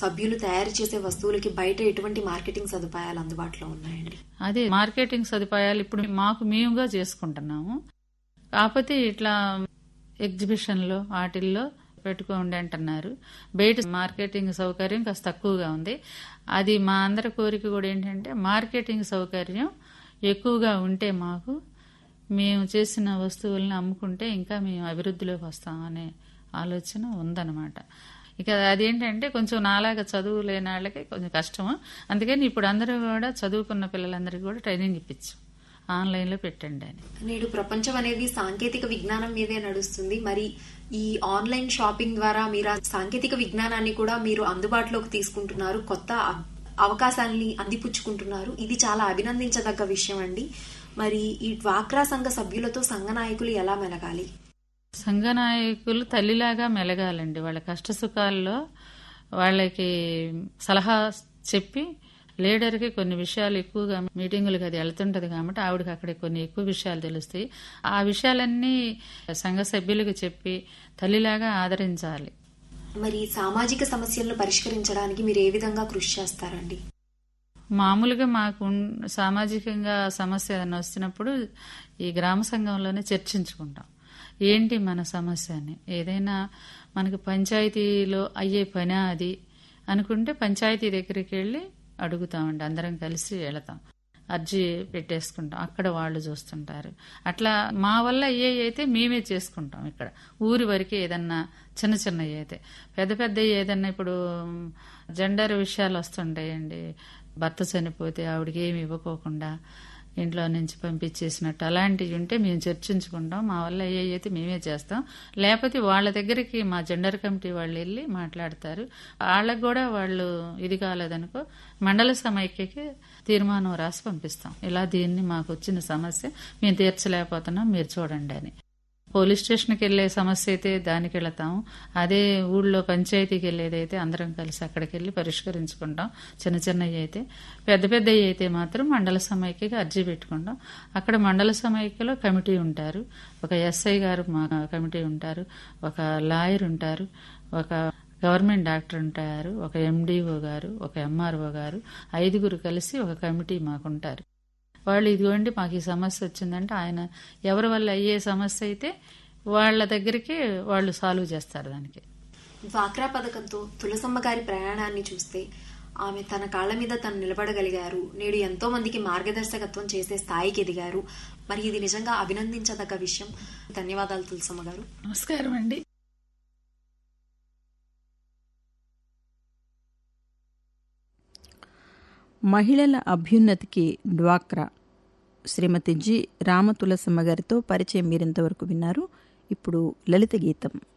సభ్యులు తయారు చేసే వస్తువులకి బయట ఎటువంటి మార్కెటింగ్ సదుపాయాలు అందుబాటులో ఉన్నాయండి అదే మార్కెటింగ్ సదుపాయాలు ఇప్పుడు మాకు మేముగా చేసుకుంటున్నాము కాకపోతే ఇట్లా ఎగ్జిబిషన్లో వాటిల్లో పెట్టుకోండి అంటున్నారు బయట మార్కెటింగ్ సౌకర్యం కాస్త తక్కువగా ఉంది అది మా అందరి కోరిక కూడా ఏంటంటే మార్కెటింగ్ సౌకర్యం ఎక్కువగా ఉంటే మాకు మేము చేసిన వస్తువులను అమ్ముకుంటే ఇంకా మేము అభివృద్ధిలోకి వస్తామనే ఆలోచన ఉందన్నమాట ఇక అదేంటంటే కొంచెం నాలాగా చదువు లేని వాళ్ళకి కొంచెం కష్టము అందుకని ఇప్పుడు అందరూ కూడా చదువుకున్న పిల్లలందరికీ కూడా ట్రైనింగ్ ఇప్పించాం ఆన్లైన్లో పెట్టండి అని నేడు ప్రపంచం అనేది సాంకేతిక విజ్ఞానం మీదే నడుస్తుంది మరి ఈ ఆన్లైన్ షాపింగ్ ద్వారా మీరు ఆ సాంకేతిక విజ్ఞానాన్ని కూడా మీరు అందుబాటులోకి తీసుకుంటున్నారు కొత్త అ- అవకాశాలని అందిపుచ్చుకుంటున్నారు ఇది చాలా అభినందించదగ్గ విషయం అండి మరి ఈ డ్వాక్రా సంఘ సభ్యులతో సంఘ నాయకులు ఎలా మెలగాలి సంఘ నాయకులు తల్లిలాగా మెలగాలండి వాళ్ళ కష్ట సుఖాల్లో వాళ్ళకి సలహా చెప్పి లీడర్కి కొన్ని విషయాలు ఎక్కువగా మీటింగులకు అది వెళ్తుంటది కాబట్టి ఆవిడకి అక్కడ కొన్ని ఎక్కువ విషయాలు తెలుస్తాయి ఆ విషయాలన్నీ సంఘ సభ్యులకు చెప్పి తల్లిలాగా ఆదరించాలి మరి సామాజిక సమస్యలను పరిష్కరించడానికి మీరు ఏ విధంగా కృషి చేస్తారండి మామూలుగా మాకు ఉన్- సామాజికంగా సమస్య ఏదైనా వస్తున్నప్పుడు ఈ గ్రామ సంఘంలోనే చర్చించుకుంటాం ఏంటి మన సమస్య అని ఏదైనా మనకి పంచాయతీలో అయ్యే పని అది అనుకుంటే పంచాయతీ దగ్గరికి వెళ్ళి అడుగుతామండి అందరం కలిసి వెళతాం అర్జీ పెట్టేసుకుంటాం అక్కడ వాళ్ళు చూస్తుంటారు అట్లా మా వల్ల ఏ అయితే మేమే చేసుకుంటాం ఇక్కడ ఊరి వరకు ఏదన్నా చిన్న చిన్నవి అయితే పెద్ద పెద్ద ఏదన్నా ఇప్పుడు జెండర్ విషయాలు వస్తుంటాయండి భర్త చనిపోతే ఆవిడకి ఏమి ఇవ్వకోకుండా ఇంట్లో నుంచి పంపించేసినట్టు అలాంటివి ఉంటే మేము చర్చించుకుంటాం మా వల్ల ఏ అయితే మేమే చేస్తాం లేకపోతే వాళ్ళ దగ్గరికి మా జెండర్ కమిటీ వాళ్ళు వెళ్ళి మాట్లాడతారు వాళ్ళకు కూడా వాళ్ళు ఇది కాలేదనుకో మండల సమైక్యకి తీర్మానం రాసి పంపిస్తాం ఇలా దీన్ని మాకు వచ్చిన సమస్య మేము తీర్చలేకపోతున్నాం మీరు చూడండి అని పోలీస్ స్టేషన్కి వెళ్ళే సమస్య అయితే దానికి వెళతాం అదే ఊళ్ళో పంచాయతీకి వెళ్ళేదైతే అందరం కలిసి అక్కడికి వెళ్ళి పరిష్కరించుకుంటాం చిన్న చిన్నవి అయితే పెద్ద పెద్దవి అయితే మాత్రం మండల సమైక్యకి అర్జీ పెట్టుకుంటాం అక్కడ మండల సమైక్యలో కమిటీ ఉంటారు ఒక ఎస్ఐ గారు మా కమిటీ ఉంటారు ఒక లాయర్ ఉంటారు ఒక గవర్నమెంట్ డాక్టర్ ఉంటారు ఒక ఎండిఓ గారు ఒక ఎంఆర్ఓ గారు ఐదుగురు కలిసి ఒక కమిటీ మాకుంటారు వాళ్ళు ఇదిగోండి మాకు ఈ సమస్య వచ్చిందంటే ఆయన ఎవరి వల్ల అయ్యే సమస్య అయితే వాళ్ళ దగ్గరికి వాళ్ళు సాల్వ్ చేస్తారు దానికి డ్వాక్రా పథకంతో తులసమ్మ గారి ప్రయాణాన్ని చూస్తే ఆమె తన కాళ్ల మీద తను నిలబడగలిగారు నేడు ఎంతో మందికి మార్గదర్శకత్వం చేసే స్థాయికి ఎదిగారు మరి ఇది నిజంగా అభినందించదగ్గ విషయం ధన్యవాదాలు తులసమ్మ గారు నమస్కారం అండి మహిళల అభ్యున్నతికి డ్వాక్రా శ్రీమతి జి రామతులసమ్మ గారితో పరిచయం మీరింతవరకు విన్నారు ఇప్పుడు లలిత గీతం